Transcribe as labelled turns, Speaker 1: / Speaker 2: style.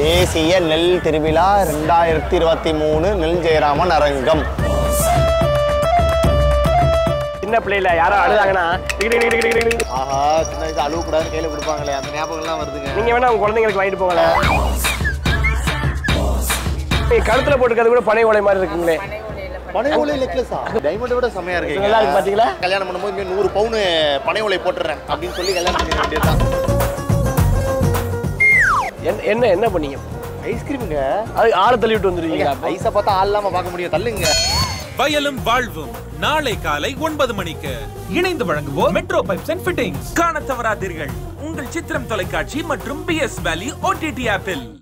Speaker 1: தேசிய நெல் திருவிழா ரெண்டாயிரத்தி இருபத்தி மூணு நெல் ஜெயராமன் அரங்கம்
Speaker 2: சின்ன பிள்ளைல யாரோ அழுதாங்கன்னா டிக்கு டிக்கு டிக்கு டிக்கு டிக்கு.
Speaker 1: ஆஹா சின்ன வயசு அழுவ கூடாதுன்னு கையில கொடுப்பாங்களே அந்த ஞாபகம்லாம் வருதுங்க
Speaker 2: நீங்க வேணா உங்க குழந்தைங்களுக்கு வாங்கிட்டு போங்களேன் நீங்க கழுத்துல போட்டுக்கிறது கூட பனை ஓலை மாதிரி இருக்குங்களே
Speaker 1: பனை ஓலை நெக்லஸா டைமண்ட் விட செமையா இருக்கு
Speaker 2: நல்லா இருக்கு பாத்தீங்களா?
Speaker 1: கல்யாணம் பண்ணும்போது இங்க நூறு பவுன் பனை ஓலை போட்டுறேன் அப்படின்னு சொல்லி கல்யாணம் பண்ணிட வேண்டியதுதான்
Speaker 2: என்ன என்ன என்ன பண்ணீங்க
Speaker 1: ஐஸ்கிரீமுங்க
Speaker 2: அது ஆளை தள்ளி விட்டு வந்துருவீங்களா
Speaker 1: ஐஸை பார்த்தா ஆள் இல்லாம பார்க்க முடியும் தள்ளுங்க
Speaker 3: வயலும் வாழ்வும் நாளை காலை ஒன்பது மணிக்கு இணைந்து வழங்குவோர் மெட்ரோ பைப்ஸ் அண்ட் ஃபிட்டிங்ஸ் காண தவறாதீர்கள் உங்கள் சித்திரம் தொலைக்காட்சி மற்றும் பி எஸ் வேலி ஓடிடி ஆப்பில்